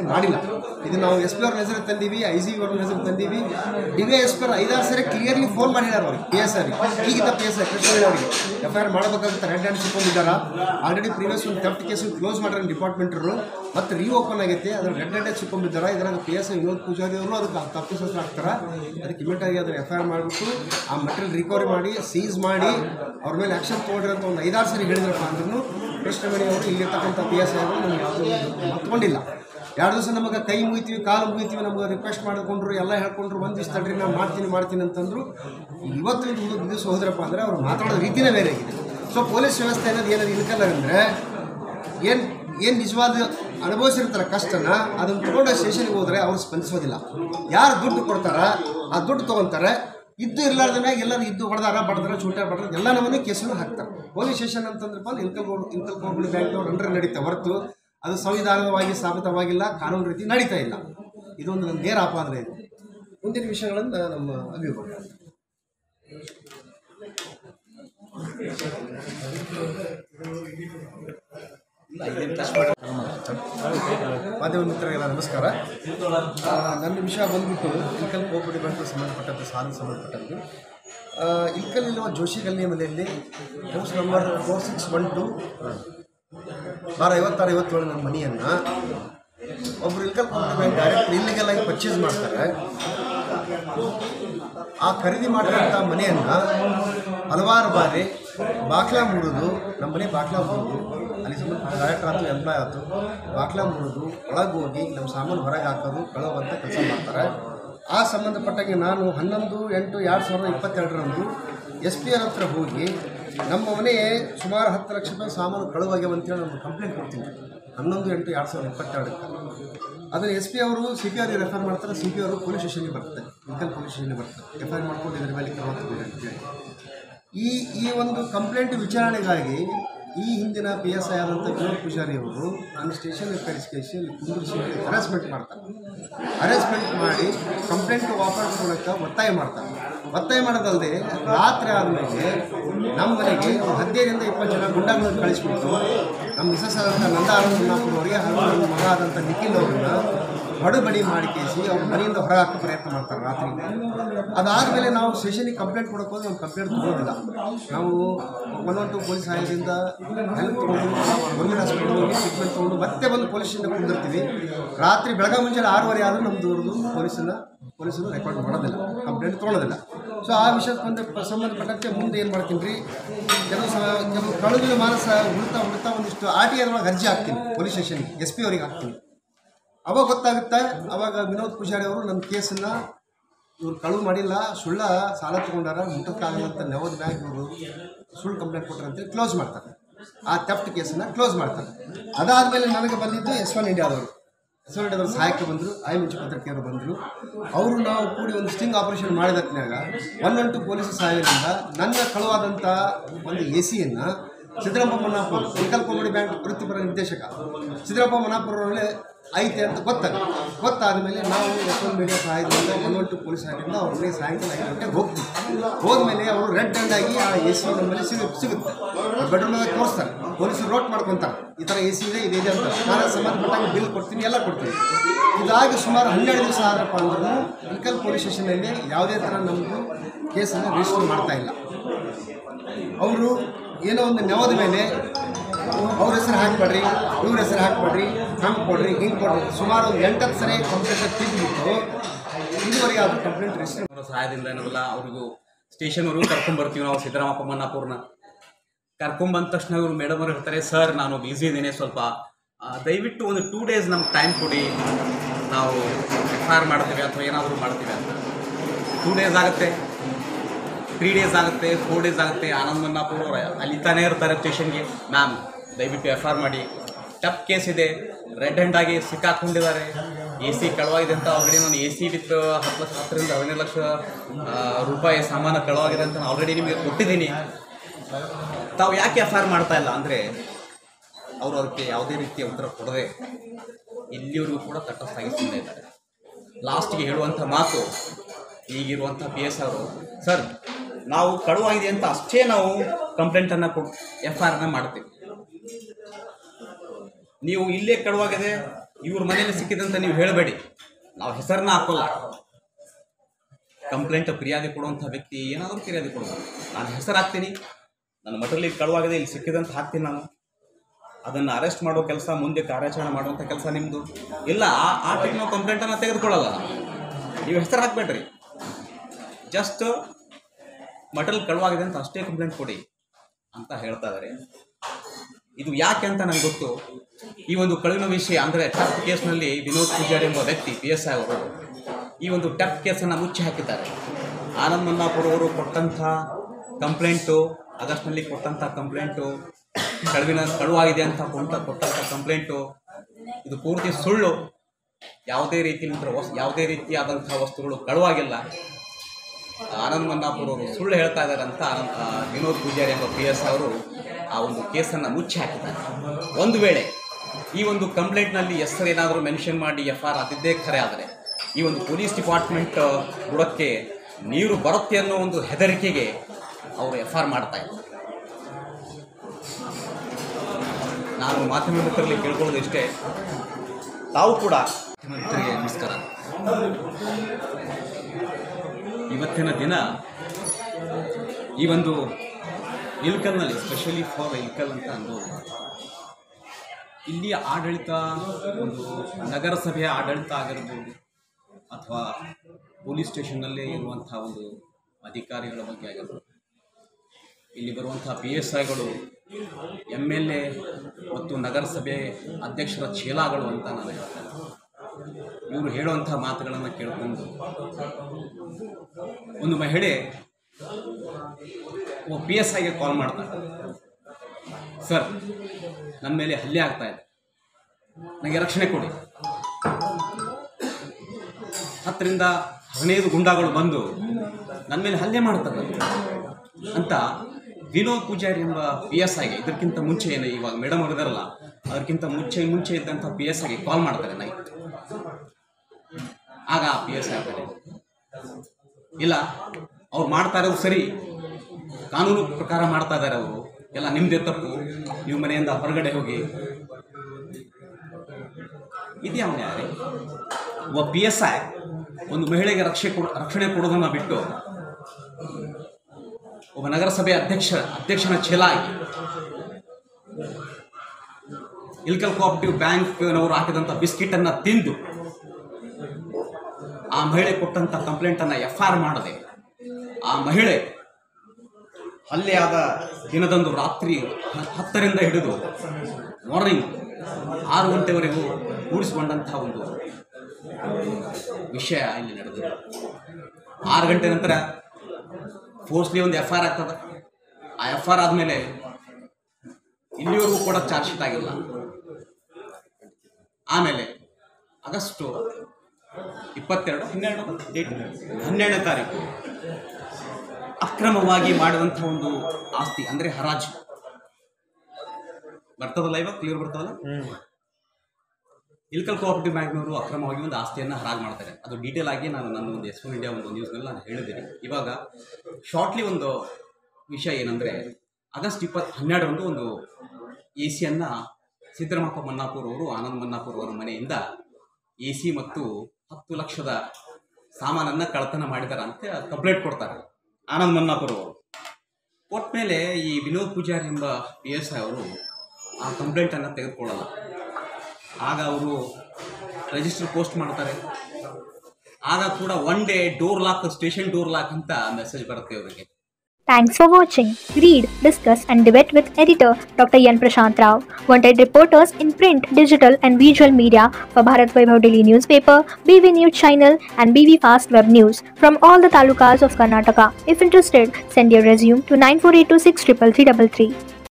ಮಾಡಿಲ್ಲ ಇದು ನಾವು ಎಸ್ ಪಿ ಅವ್ರ ಹೆಸರು ತಂದೀವಿ ಐ ಸಿ ಅವ್ರ ಹೆಸರು ತಂದೀವಿ ಡಿ ವಿ ಎಸ್ ಪಿ ಅವ್ರು ಐದಾರು ಸರಿ ಕ್ಲಿಯರ್ಲಿ ಫೋನ್ ಮಾಡಿದ್ದಾರೆ ಅವ್ರಿಗೆ ಪಿ ಎಸ್ ಅವ್ರಿಗೆ ಈಗಿದ್ದ ಪಿ ಎಸ್ ಐ ಕೃಷ್ಣ ಅವರಿಗೆ ಎಫ್ ಐ ಆರ್ ಮಾಡಬೇಕಾಗುತ್ತೆ ರೆಡ್ ಹ್ಯಾಂಡ್ ಸಿಕ್ಕೊಂಡಿದ್ದಾರೆ ಆಲ್ರೆಡಿ ಪ್ರೀವಿಯಸ್ ಒಂದು ಥೆಫ್ಟ್ ಕೇಸ್ ಕ್ಲೋಸ್ ಮಾಡ್ಯಾರ ಡಿಪಾರ್ಟ್ಮೆಂಟರು ಮತ್ತು ರೀ ಓಪನ್ ಆಗೈತೆ ಅದ್ರ ರೆಡ್ ಹ್ಯಾಂಡ್ ಸಿಕ್ಕೊಂಡಿದ್ದಾರೆ ಇದ್ರಾಗ P S I Vinod Pujari ಅವರು ಅದಕ್ಕೆ ತಪ್ಪಿಸೋದು ಆಗ್ತಾರೆ ಅದಕ್ಕೆ ಇಮಿಡಿಯೇಟಾಗಿ ಅದನ್ನ ಎಫ್ ಐ ಆರ್ ಮಾಡಿಬಿಟ್ಟು ಆ ಮಟೀರಿಯಲ್ ರಿಕವರಿ ಮಾಡಿ ಸೀಸ್ ಮಾಡಿ ಅವ್ರ ಮೇಲೆ ಆ್ಯಕ್ಷನ್ ತೊಗೊಂಡ್ರಿ ಅಂತ ಒಂದು ಐದಾರು ಸರಿ ಹೇಳಿದ್ರಪ್ಪ ಅಂದ್ರೂ ಕೃಷ್ಣಮಣಿ ಅವರು ಇಲ್ಲಿರ್ತಕ್ಕಂಥ ಪಿ ಎಸ್ ಐ ಅವರು ನಮ್ಗೆ ಯಾವುದೂ ಹತ್ಕೊಂಡಿಲ್ಲ ಎರಡು ದಿವಸ ನಮಗೆ ಕೈ ಮುಗಿತೀವಿ ಕಾಲು ಮುಗಿತೀವಿ ನಮಗೆ ರಿಕ್ವೆಸ್ಟ್ ಮಾಡಿಕೊಂಡ್ರು ಎಲ್ಲ ಹೇಳ್ಕೊಂಡ್ರು ಒಂದು ದಿವಸ ತಡ್ರಿ ನಾನು ಮಾಡ್ತೀನಿ ಮಾಡ್ತೀನಿ ಅಂತಂದ್ರು ಇವತ್ತು ದಿವಸ ಹೋದ್ರಪ್ಪ ಅಂದರೆ ಅವ್ರು ಮಾತಾಡೋ ರೀತಿನೇ ಬೇರೆ ಆಗಿದೆ ಸೊ ಪೊಲೀಸ್ ವ್ಯವಸ್ಥೆ ಅನ್ನೋದು ಏನಾದ್ರು ಇನ್ಕಲ್ಲ ಅಂದರೆ ಏನು ಏನು ನಿಜವಾದ ಅನುಭವಿಸಿರ್ತಾರೆ ಕಷ್ಟನ ಅದನ್ನು ತಗೊಂಡು ಸ್ಟೇಷನ್ಗೆ ಹೋದರೆ ಅವ್ರು ಸ್ಪಂದಿಸೋದಿಲ್ಲ ಯಾರು ದುಡ್ಡು ಕೊಡ್ತಾರ ಆ ದುಡ್ಡು ತೊಗೊತಾರೆ ಇದ್ದು ಇರ್ಲಾರ್ದನ ಎಲ್ಲರೂ ಇದ್ದು ಹೊಡೆದಾರ ಬಡ್ದಾರ ಚೂಟ ಬಡ್ದಾರ ಎಲ್ಲ ನಮ್ಮನೆ ಕೇಸನ್ನು ಹಾಕ್ತಾರೆ ಪೊಲೀಸ್ ಸ್ಟೇಷನ್ ಅಂತಂದ್ರಪ್ಪ ಅಂದ್ರೆ ಇನ್ಕಲ್ ಇನ್ಕಲ್ ಕೋರ್ಟ್ ಬ್ಯಾಂಕ್ನವ್ರು ಅಂಡರ್ ನಡೀತಾ ಹೊರತು ಅದು ಸಂವಿಧಾನವಾಗಿ ಸ್ಥಾಪಿತವಾಗಿಲ್ಲ ಕಾನೂನು ರೀತಿ ನಡೀತಾ ಇಲ್ಲ ಇದೊಂದು ನನ್ನ ನೇರ ಅಪಾದ್ರೆ ಇದು ಮುಂದಿನ ವಿಷಯಗಳನ್ನು ನಮ್ಮ ಅಭಿಪ್ರಾಯ ಮಾಧ್ಯಮ ಮಿತ್ರರಿಗೆಲ್ಲ ನಮಸ್ಕಾರ ಆ, ನನ್ನ ವಿಷಯ ಬಂದ್ಬಿಟ್ಟು ಇಲ್ಕಲ್ ಕೋಪಡಿ ಬ್ಯಾಂಕ್ ಸಂಬಂಧಪಟ್ಟಂತೆ ಸಾಲ ಸಂಬಂಧಪಟ್ಟಂತೆ ಆ, ಇಲ್ಕಲ್ಲಿರುವ ಜೋಶಿ ಗಲ್ಲಿ ಮನೆಯಲ್ಲಿ house number four six one two ಬಾರ ಐವತ್ತಾರು ಐವತ್ತೇಳು ನಮ್ಮ ಮನೆಯನ್ನು ಒಬ್ಬರು ಇಲ್ಕಲ್ ಕೋಪಡಿ ಬ್ಯಾಂಕ್ ಡೈರೆಕ್ಟ್ ಇಲ್ಲಿಗೆಲ್ಲ ಪರ್ಚೇಸ್ ಮಾಡ್ತಾರೆ ಆ ಖರೀದಿ ಮಾಡಿರೋಂಥ ಮನೆಯನ್ನು ಹಲವಾರು ಬಾರಿ ಬಾಕ್ಲ ಮುರಿದು ನಮ್ಮ ಮನೆ ಬಾಕ್ಲ ಮುರಿದು ಅಲ್ಲಿ ಸಂಬಂಧ ಡೈರೆಕ್ಟರ್ ಆಯ್ತು ಎಂಪ್ಲಾಯ್ ಆಯ್ತು ಬಾಕ್ಲ ಮುರಿದು ಒಳಗೆ ಹೋಗಿ ನಮ್ಮ ಸಾಮಾನು ಹೊರಗೆ ಹಾಕೋದು ಕಳುವಂಥ ಕೆಲಸ ಮಾಡ್ತಾರೆ ಆ ಸಂಬಂಧಪಟ್ಟಂಗೆ ನಾನು ಹನ್ನೊಂದು ಎಂಟು ಎರಡು ಸಾವಿರದ ಇಪ್ಪತ್ತೆರಡರಂದು ಎಸ್ ಪಿ ಆರ್ ಹತ್ರ ಹೋಗಿ ನಮ್ಮ ಮನೆ ಸುಮಾರು ಹತ್ತು ಲಕ್ಷ ರೂಪಾಯಿ ಸಾಮಾನು ಕಳುವಾಗ್ಯಾವ ಅಂತೇಳಿ ನಮ್ಮ ಕಂಪ್ಲೇಂಟ್ ಕೊಡ್ತೀನಿ ಹನ್ನೊಂದು ಎಂಟು ಎರಡು ಸಾವಿರದ ಇಪ್ಪತ್ತೆರಡಕ್ಕೆ ಅದನ್ನು ಎಸ್ ಪಿ ಅವರು ಸಿ ಪಿ ಅವ್ರಿಗೆ ರೆಫರ್ ಮಾಡ್ತಾರೆ ಸಿ ಪಿ ಅವರು ಪೊಲೀಸ್ ಸ್ಟೇಷನ್ಗೆ ಬರ್ತಾರೆ ಇನ್ಕಲ್ ಪೊಲೀಸ್ ಸ್ಟೇಷನ್ಗೆ ಬರ್ತಾರೆ ಎಫ್ ಐ ಆರ್ ಮಾಡ್ಕೊಂಡು ಇದ್ರ ಮೇಲೆ ಕ್ರಮ ತಗೊಳ್ಳಿ ಅಂತೇಳಿ ಈ ಈ ಒಂದು ಕಂಪ್ಲೇಂಟ್ ವಿಚಾರಣೆಗಾಗಿ ಈ ಹಿಂದಿನ ಪಿ ಎಸ್ ಐ ಆದಂಥ ವಿನೋದ್ ಪೂಜಾರಿ ಅವರು ನನ್ನ ಸ್ಟೇಷನ್ ಕರೆಸ್ಕೇಸಿ ಇಲ್ಲಿ ಕುಂದಿರಿಸಿ ಹರಾಸ್ಮೆಂಟ್ ಮಾಡ್ತಾರೆ ಹರಾಸ್ಮೆಂಟ್ ಮಾಡಿ ಕಂಪ್ಲೇಂಟ್ ವಾಪಸ್ ಕೊಡೋಕ್ಕೆ ಒತ್ತಾಯ ಮಾಡ್ತಾರೆ ಒತ್ತಾಯ ಮಾಡೋದಲ್ಲದೆ ರಾತ್ರಿ ಆದಮೇಲೆ ನಮ್ಮ ಮನೆಗೆ ಒಂದು ಹದಿನೈದರಿಂದ ಇಪ್ಪತ್ತು ಜನ ಗುಂಡಾಗಳನ್ನು ಕಳಿಸ್ಬಿಟ್ಟು ನಮ್ಮ ಮಿಸಸ್ ಆದಂಥ ನಂದ ಆನಂದನಾಪುರ ಅವರಿಗೆ ಹಾಗೂ ನನ್ನ ಮಗ ಆದಂಥ ನಿಖಿಲ್ ಅವ್ರನ್ನ ಬಡಬಡಿ ಮಾಡಿ ಕೇಸಿ ಅವ್ರ ಮನೆಯಿಂದ ಹೊರ ಹಾಕೋ ಪ್ರಯತ್ನ ಮಾಡ್ತಾರೆ ರಾತ್ರಿ ಅದಾದಮೇಲೆ ನಾವು ಸ್ಟೇಷನಿಗೆ ಕಂಪ್ಲೇಂಟ್ ಕೊಡೋಕೆ ಹೋದ್ರೆ ನಾವು ಕಂಪ್ಲೇಂಟ್ ತೊಗೊಳೋದಿಲ್ಲ ನಾವು ಒನ್ ಒನ್ ಟು ಪೊಲೀಸ್ ಸಹಾಯದಿಂದ ಹೆಲ್ಪ್ ತೊಗೊಂಡು ಗೌರ್ಮೆಂಟ್ ಹಾಸ್ಪಿಟಲ್ ಹೋಗಿ ಟ್ರೀಟ್ಮೆಂಟ್ ತೊಗೊಂಡು ಮತ್ತೆ ಬಂದು ಪೊಲೀಸ್ ಸ್ಟೇಷನ್ ಕುಂದಿರ್ತೀವಿ ರಾತ್ರಿ ಬೆಳಗ್ಗೆ ಮುಂಜಾನೆ ಆರೂವರೆ ಆದರೂ ನಮ್ಮದು ಅವ್ರದ್ದು ಪೊಲೀಸನ್ನ ಪೊಲೀಸರು ರೆಕಾರ್ಡ್ ಮಾಡೋದಿಲ್ಲ ಕಂಪ್ಲೇಂಟ್ ತೊಗೊಳೋದಿಲ್ಲ ಸೊ ಆ ವಿಷಯಕ್ಕೆ ಬಂದ ಸಂಬಂಧಪಟ್ಟಂತೆ ಮುಂದೆ ಏನು ಮಾಡ್ತೀನಿ ರೀ ಕೆಲವು ಸ ಕೆಲವು ಕಳೆದ ಮಾನಸ ಹುಡ್ತಾ ಹುಡ್ತಾ ಒಂದಿಷ್ಟು ಆರ್ ಟಿ ಐದೊಳಗೆ ಅರ್ಜಿ ಹಾಕ್ತೀನಿ ಪೊಲೀಸ್ ಸ್ಟೇಷನ್ಗೆ ಎಸ್ ಪಿ ಅವ್ರಿಗೆ ಹಾಕ್ತೀನಿ ಅವಾಗ ಗೊತ್ತಾಗುತ್ತೆ ಅವಾಗ ವಿನೋದ್ ಪೂಜಾರಿ ಅವರು ನನ್ನ ಕೇಸನ್ನು ಇವ್ರು ಕಳುವು ಮಾಡಿಲ್ಲ ಸುಳ್ಳ ಸಾಲ ತೊಗೊಂಡಾರ ಮುಟ್ಟಕ್ಕಾಗಲ್ಲ ನೆವದ ಬ್ಯಾಂಕ್ ಇವರು ಸುಳ್ಳು ಕಂಪ್ಲೇಂಟ್ ಕೊಟ್ಟರು ಅಂತೇಳಿ ಕ್ಲೋಸ್ ಮಾಡ್ತಾರೆ ಆ ಥೆಫ್ಟ್ ಕೇಸನ್ನು ಕ್ಲೋಸ್ ಮಾಡ್ತಾರೆ ಅದಾದಮೇಲೆ ನನಗೆ ಬಂದಿದ್ದು ಎಸ್ ಒನ್ ಇಂಡಿಯಾದವರು ಎಸ್ ಒನ್ ಇಂಡಿಯಾದವರು ಸಹಾಯಕ್ಕೆ ಬಂದರು ಐ ಮುಂಚೆ ಪತ್ರಿಕೆಯವರು ಬಂದರು ಅವರು ನಾವು ಕೂಡಿ ಒಂದು ಸ್ಟಿಂಗ್ ಆಪರೇಷನ್ ಮಾಡಿದತ್ನಾಗ ಒನ್ ಒನ್ ಟು ಪೊಲೀಸ್ ಸಹಾಯದಿಂದ ನನ್ನ ಕಳುವಾದಂಥ ಒಂದು ಎ ಸಿಯನ್ನು ಸಿದ್ದರಾಮ ಮನ್ನಾಪುರ ವಿಕಲ್ ಕಾಮಿಡಿ ಬ್ಯಾಂಕ್ ವೃತ್ತಿಪರ ನಿರ್ದೇಶಕ ಸಿದ್ದರಾಮ ಮನ್ನಾಪುರವರಲ್ಲೇ ಐತೆ ಅಂತ ಗೊತ್ತಾಗ ಗೊತ್ತಾದ ಮೇಲೆ ನಾವು ಎಸ್ ಒನ್ ಮೀಡಿಯಾ ಸಹಾಯದಿಂದ ಒನ್ ಒನ್ ಟು ಪೊಲೀಸ್ ಸಹಾಯದಿಂದ ಅವ್ರ ಮನೆಗೆ ಸಾಯಂಕಾಲ ಐದು ಗಂಟೆಗೆ ಹೋಗ್ತೀವಿ ಹೋದ್ಮೇಲೆ ಅವರು ರೆಡ್ ಹ್ಯಾಂಡ್ ಆಗಿ ಆ ಎ ಸಿ ನಮ್ಮಲ್ಲಿ ಸಿಗ ಸಿಗುತ್ತೆ ಬೆಡ್ರೂಮ್ನಾಗ ತೋರಿಸ್ತಾರೆ ಪೊಲೀಸರು ರೋಟ್ ಮಾಡ್ಕೊತಾರೆ ಈ ಥರ ಎ ಸಿ ಇದೆ ಇದಿದೆ ಅಂತ ನಾನು ಸಂಬಂಧಪಟ್ಟಾಗ ಬಿಲ್ ಕೊಡ್ತೀನಿ ಎಲ್ಲ ಕೊಡ್ತೀನಿ ಇದಾಗಿ ಸುಮಾರು ಹನ್ನೆರಡು ದಿವಸ ಆದ್ರಪ್ಪ ಅಂದ್ರೂ ಇಲ್ಕಲ್ ಪೊಲೀಸ್ ಸ್ಟೇಷನಲ್ಲಿ ಯಾವುದೇ ಥರ ನಮ್ಮದು ಕೇಸನ್ನು ರಿಜಿಸ್ಟರ್ ಮಾಡ್ತಾ ಇಲ್ಲ ಅವರು ಏನೋ ಒಂದು ನೆವದ ಮೇಲೆ ಅವ್ರ ಹೆಸರು ಹಾಕ್ಬೇಡ್ರಿ ಇವ್ರ ಹೆಸರು ಹಾಕ್ಬೇಡ್ರಿ ಹಂಗೆ ಕೊಡ್ರಿ ಹಿಂಗೆ ಕೊಡ್ರಿ ಸುಮಾರು ಒಂದು ಎಂಟತ್ತು ಸರಿ ಕಂಪ್ಲೇಂಟ್ ತಿದ್ದುಬಿಟ್ಟು ಇದುವರೆಗೆ ಅದು ಕಂಪ್ಲೇಂಟ್ ರಿಜಿಸ್ಟರ್ ಅವರ ಸಹಾಯದಿಂದ ಏನಲ್ಲ ಅವ್ರಿಗೂ ಸ್ಟೇಷನ್ವರೆಗೂ ಕರ್ಕೊಂಬರ್ತೀವಿ ನಾವು ಸಿದ್ದರಾಮಪ್ಪ ಮನ್ನಾಪುರ್ನ ಕರ್ಕೊಂಬಂದ ತಕ್ಷಣ ಇವರು ಮೇಡಮ್ ಅವ್ರು ಹೇಳ್ತಾರೆ ಸರ್ ನಾನು ಬ್ಯುಸಿ ಇದ್ದೀನಿ ಸ್ವಲ್ಪ ಆ, ದಯವಿಟ್ಟು ಒಂದು ಟೂ ಡೇಸ್ ನಮ್ಗೆ ಟೈಮ್ ಕೊಡಿ ನಾವು ಎಫ್ ಐ ಆರ್ ಮಾಡ್ತೀವಿ ಅಥವಾ ಏನಾದರೂ ಮಾಡ್ತೀವಿ ಅಂತ ಟೂ ಡೇಸ್ ಆಗುತ್ತೆ ತ್ರೀ ಡೇಸ್ ಆಗುತ್ತೆ ಫೋರ್ ಡೇಸ್ ಆಗುತ್ತೆ ಆನಂದ್ ಮನ್ನಾಪುರ್ ಅವ್ರು ಅಲಿತಾನೇ ಇರ್ತಾರೆ ಸ್ಟೇಷನ್ಗೆ ಮ್ಯಾಮ್ ದಯವಿಟ್ಟು ಎಫ್ ಆರ್ ಮಾಡಿ ಟಫ್ ಕೇಸ್ ಇದೆ ರೆಡ್ ಹ್ಯಾಂಡ್ ಆಗಿ ಸಿಕ್ಕಾಕೊಂಡಿದ್ದಾರೆ ಎ ಸಿ ಕಳವಾಗಿದೆ ಅಂತ ಆಲ್ರೆಡಿ ನಾನು ಎ ಸಿ ವಿತ್ ಹತ್ತು ಲಕ್ಷ ಹತ್ತರಿಂದ ಹದಿನೈದು ಲಕ್ಷ ಆ, ರೂಪಾಯಿ ಸಾಮಾನು ಕಳವಾಗಿದೆ ಅಂತ ನಾನು ಆಲ್ರೆಡಿ ನಿಮಗೆ ಕೊಟ್ಟಿದ್ದೀನಿ ತಾವು ಯಾಕೆ ಎಫ್ ಆರ್ ಮಾಡ್ತಾ ಇಲ್ಲ ಅಂದರೆ ಅವರು ಅದಕ್ಕೆ ಯಾವುದೇ ರೀತಿಯ ಉತ್ತರ ಕೊಡದೆ ಇಲ್ಲಿವರೆಗೂ ಕೂಡ ತಟಸ್ಥಾಗಿ ಸುಮ್ಮನೆ ಇದ್ದಾರೆ ಲಾಸ್ಟ್ಗೆ ಹೇಳುವಂಥ ಮಾತು ಈಗಿರುವಂಥ ಪಿ ಎಸ್ ಅವರು ಸರ್ ನಾವು ಕಳುವಾಗಿದೆ ಅಂತ ಅಷ್ಟೇ ನಾವು ಕಂಪ್ಲೇಂಟನ್ನು ಕೊಟ್ಟು ಎಫ್ ಐ ಆರ್ನ ಮಾಡ್ತೀವಿ ನೀವು ಇಲ್ಲೇ ಕಳುವಾಗಿದೆ ಇವ್ರ ಮನೇಲಿ ಸಿಕ್ಕಿದಂತ ನೀವು ಹೇಳಬೇಡಿ ನಾವು ಹೆಸರನ್ನ ಹಾಕೋಲ್ಲ ಕಂಪ್ಲೇಂಟ್ ಫಿರ್ಯಾದಿ ಕೊಡುವಂಥ ವ್ಯಕ್ತಿ ಏನಾದರೂ ಫಿರ್ಯಾದಿ ಕೊಡ್ಬೋದು ನಾನು ಹೆಸರು ಹಾಕ್ತೀನಿ ನನ್ನ ಮಠದಲ್ಲಿ ಕಳುವಾಗಿದೆ ಇಲ್ಲಿ ಸಿಕ್ಕಿದಂತ ಹಾಕ್ತೀನಿ ನಾನು ಅದನ್ನು ಅರೆಸ್ಟ್ ಮಾಡೋ ಕೆಲಸ ಮುಂದೆ ಕಾರ್ಯಾಚರಣೆ ಮಾಡುವಂಥ ಕೆಲಸ ನಿಮ್ಮದು ಇಲ್ಲ ಆ ಆ ಟೈಮ್ ನಾವು ಕಂಪ್ಲೇಂಟನ್ನು ತೆಗೆದುಕೊಳ್ಳಲ್ಲ ನಾವು ನೀವು ಹೆಸರು ಹಾಕಬೇಡ್ರಿ ಜಸ್ಟ್ ಮಟಲ್ ಕಳುವಾಗಿದೆ ಅಂತ ಅಷ್ಟೇ ಕಂಪ್ಲೇಂಟ್ ಕೊಡಿ ಅಂತ ಹೇಳ್ತಾ ಇದ್ದಾರೆ ಇದು ಯಾಕೆ ಅಂತ ನನಗೆ ಗೊತ್ತು ಈ ಒಂದು ಕಳುವಿನ ವಿಷಯ ಅಂದರೆ ಟಫ್ ಕೇಸ್ನಲ್ಲಿ ವಿನೋದ್ ಪೂಜಾರಿ ಎಂಬ ವ್ಯಕ್ತಿ ಪಿ ಎಸ್ ಐ ಅವರು ಈ ಒಂದು ಟಫ್ ಕೇಸನ್ನು ಮುಚ್ಚಿ ಹಾಕಿದ್ದಾರೆ ಆನಂದ್ ಮನ್ನಾಪುರ್ ಅವರು ಕೊಟ್ಟಂಥ ಕಂಪ್ಲೇಂಟು ಆಗಸ್ಟ್ನಲ್ಲಿ ಕೊಟ್ಟಂಥ ಕಂಪ್ಲೇಂಟು ಕಳುವಿನ ಕಳುವಾಗಿದೆ ಅಂತ ಕೊಟ್ಟ ಕೊಟ್ಟಂಥ ಕಂಪ್ಲೇಂಟು ಇದು ಪೂರ್ತಿ ಸುಳ್ಳು ಯಾವುದೇ ರೀತಿಯಿಂದ ವಸ್ ಯಾವುದೇ ರೀತಿಯಾದಂಥ ವಸ್ತುಗಳು ಕಳುವಾಗಿಲ್ಲ ಆನಂದ್ ಮನ್ನಾಪುರ್ ಅವರು ಸುಳ್ಳು ಹೇಳ್ತಾ ಇದ್ದಾರೆ ಅಂತ ಆನಂದ್ ಆ, ವಿನೋದ್ ಪೂಜಾರಿ ಎಂಬ ಪಿ ಎಸ್ ಅವರು ಆ ಒಂದು ಕೇಸನ್ನು ಮುಚ್ಚಿ ಹಾಕಿದ್ದಾರೆ ಒಂದು ವೇಳೆ ಈ ಒಂದು ಕಂಪ್ಲೇಂಟ್ನಲ್ಲಿ ಹೆಸರು ಏನಾದರೂ ಮೆನ್ಷನ್ ಮಾಡಿ ಎಫ್ ಆರ್ ಅದಿದ್ದೇ ಖರೆ ಆದರೆ ಈ ಒಂದು ಪೊಲೀಸ್ ಡಿಪಾರ್ಟ್ಮೆಂಟ್ ಬುಡಕ್ಕೆ ನೀರು ಬರುತ್ತೆ ಅನ್ನೋ ಒಂದು ಹೆದರಿಕೆಗೆ ಅವರು ಎಫ್ ಆರ್ ಮಾಡ್ತಾ ಇದ್ದಾರೆ ನಾನು ಮಾಧ್ಯಮ ಮಿತ್ರರಲ್ಲಿ ಕೇಳ್ಕೊಳ್ಳೋದು ಇಷ್ಟೇ ತಾವು ಕೂಡ ಮಾಧ್ಯಮ ಮಿತ್ರರಿಗೆ ನಮಸ್ಕಾರ ಇವತ್ತಿನ ದಿನ ಈ ಒಂದು ಇಲ್ಕಲ್ನಲ್ಲಿ ಸ್ಪೆಷಲಿ ಫಾರ್ ಇಲ್ಕಲ್ ಅಂತ ಅಂದು ಇಲ್ಲಿಯ ಆಡಳಿತ ಒಂದು ನಗರಸಭೆಯ ಆಡಳಿತ ಆಗಿರ್ಬೋದು ಅಥವಾ ಪೊಲೀಸ್ ಸ್ಟೇಷನ್ನಲ್ಲೇ ಇರುವಂಥ ಒಂದು ಅಧಿಕಾರಿಗಳ ಬಗ್ಗೆ ಆಗಿರ್ಬೋದು ಇಲ್ಲಿ ಬರುವಂಥ ಪಿ ಎಸ್ ಐಗಳು ಎಮ್ ಎಲ್ ಎ ಮತ್ತು ನಗರಸಭೆ ಅಧ್ಯಕ್ಷರ ಚೇಲಾಗಳು ಅಂತ ನಾನು ಹೇಳ್ತೇನೆ ಇವರು ಹೇಳುವಂಥ ಮಾತುಗಳನ್ನು ಕೇಳಿಕೊಂಡು ಒಂದು ಮಹಿಳೆ ಒಬ್ಬ ಪಿ ಎಸ್ ಐಗೆ ಕಾಲ್ ಮಾಡ್ತಾರೆ ಸರ್ ನನ್ನ ಮೇಲೆ ಹಲ್ಲೆ ಆಗ್ತಾ ಇದೆ ನನಗೆ ರಕ್ಷಣೆ ಕೊಡಿ ಹತ್ತರಿಂದ ಹದಿನೈದು ಗುಂಡಾಗಳು ಬಂದು ನನ್ನ ಮೇಲೆ ಹಲ್ಲೆ ಮಾಡ್ತಾರೆ ಅಂತ ವಿನೋದ್ ಪೂಜಾರಿ ಎಂಬ ಪಿ ಎಸ್ ಐಗೆ ಇದಕ್ಕಿಂತ ಮುಂಚೆ ಏನು ಇವಾಗ ಮೇಡಮ್ ಅವರಿದಾರಲ್ಲ ಅದಕ್ಕಿಂತ ಮುಂಚೆ ಮುಂಚೆ ಇದ್ದಂಥ ಪಿ ಎಸ್ ಐಗೆ ಕಾಲ್ ಮಾಡ್ತಾರೆ ನೈಟ್ ಆಗ ಪಿ ಎಸ್ ಐ ಆಗ್ತಾರೆ ಇಲ್ಲ ಅವ್ರು ಮಾಡ್ತಾ ಇರೋದು ಸರಿ ಕಾನೂನು ಪ್ರಕಾರ ಮಾಡ್ತಾ ಇದ್ದಾರೆ ಅವರು ಎಲ್ಲ ನಿಮ್ಮದೇ ತಪ್ಪು ನೀವು ಮನೆಯಿಂದ ಹೊರಗಡೆ ಹೋಗಿ ಇದೇ ಅವನ ಯಾರೇ ಒಬ್ಬ ಪಿ ಎಸ್ ಐ ಒಂದು ಮಹಿಳೆಗೆ ರಕ್ಷೆ ಕೊಡ ರಕ್ಷಣೆ ಕೊಡೋದನ್ನು ಬಿಟ್ಟು ಒಬ್ಬ ನಗರಸಭೆ ಅಧ್ಯಕ್ಷ ಅಧ್ಯಕ್ಷನ ಛಲ ಆಗಿ ಇಲ್ಕಲ್ ಕೋಆಪರೇಟಿವ್ ಬ್ಯಾಂಕ್ನವರು ಹಾಕಿದಂಥ ಬಿಸ್ಕಿಟನ್ನು ತಿಂದು ಆ ಮಹಿಳೆ ಕೊಟ್ಟಂಥ ಕಂಪ್ಲೇಂಟನ್ನು ಎಫ್ ಆರ್ ಮಾಡದೆ ಆ ಮಹಿಳೆ ಹಲ್ಲೆ ಆದ ದಿನದಂದು ರಾತ್ರಿ ಹ- ಹತ್ತರಿಂದ ಹಿಡಿದು ಮಾರ್ನಿಂಗ್ ಆರು ಗಂಟೆವರೆಗೂ ಕೂಡಿಸಿಕೊಂಡಂಥ ಒಂದು ವಿಷಯ ಇಲ್ಲಿ ನಡೆದಿದೆ ಆರು ಗಂಟೆ ನಂತರ ಫೋರ್ಸ್ಲಿ ಒಂದು ಎಫ್ ಆರ್ ಆಗ್ತದೆ ಆ ಎಫ್ ಆರ್ ಆದಮೇಲೆ ಇಲ್ಲಿವರೆಗೂ ಕೂಡ ಚಾರ್ಜ್ ಶೀಟ್ ಆಗಿಲ್ಲ ಆಮೇಲೆ ಆಗಸ್ಟು ಇಪ್ಪತ್ತೆರಡು ಹನ್ನೆರಡು ಡೇಟ್ ಹನ್ನೆರಡನೇ ತಾರೀಕು ಅಕ್ರಮವಾಗಿ ಮಾಡಿದಂಥ ಒಂದು ಆಸ್ತಿ ಅಂದರೆ ಹರಾಜು ಬರ್ತದಲ್ಲ ಇವಾಗ ಕ್ಲಿಯರ್ ಬರ್ತದಲ್ಲ ಇಲ್ಕಲ್ ಕೋಆಪರೇಟಿವ್ ಬ್ಯಾಂಕ್ನವರು ಅಕ್ರಮವಾಗಿ ಒಂದು ಆಸ್ತಿಯನ್ನು ಹರಾಜು ಮಾಡ್ತಾರೆ ಅದು ಡೀಟೇಲ್ ಆಗಿ ನಾನು ನನ್ನ ಒಂದು ಎಸ್ ಇಂಡಿಯಾ ಒಂದು ನ್ಯೂಸ್ನಲ್ಲಿ ನಾನು ಹೇಳಿದ್ದೀನಿ ಇವಾಗ ಶಾರ್ಟ್ಲಿ ಒಂದು ವಿಷಯ ಏನಂದರೆ ಆಗಸ್ಟ್ ಇಪ್ಪತ್ತು ಹನ್ನೆರಡರಂದು ಒಂದು ಎ ಸಿಯನ್ನು ಸಿದ್ದರಾಮಪ್ಪ ಮನ್ನಾಪುರ್ ಅವರು ಆನಂದ್ ಮನ್ನಾಪುರ್ ಅವರ ಮನೆಯಿಂದ ಎ ಸಿ ಮತ್ತು ಹತ್ತು ಲಕ್ಷದ ಸಾಮಾನನ್ನು ಕಳ್ಳತನ ಮಾಡಿದ್ದಾರೆ ಅಂತ ಕಂಪ್ಲೇಂಟ್ ಕೊಡ್ತಾರೆ ಆನಂದ್ ಮನ್ನಾಪುರ್ ಅವರು ಕೊಟ್ಮೇಲೆ ಈ ವಿನೋದ್ ಪೂಜಾರಿ ಎಂಬ ಪಿ ಎಸ್ ಐ ಅವರು ಆ ಕಂಪ್ಲೇಂಟನ್ನು ತೆಗೆದುಕೊಳ್ಳಲ್ಲ ಆಗ ಅವರು ರಿಜಿಸ್ಟರ್ ಪೋಸ್ಟ್ ಮಾಡ್ತಾರೆ ಆಗ ಕೂಡ one day door lock station door lock ಅಂತ ಮೆಸೇಜ್ ಬರುತ್ತೆ ಅವರಿಗೆ Thanks for watching. Read, discuss, and debate with editor Dr. Yan Prashant Rao. Wanted reporters in print, digital, and visual media for Bharat Vaibhav Daily Newspaper, BV News Channel, and BV Fast Web News from all the talukas of Karnataka. If interested, send your resume to 9482633333.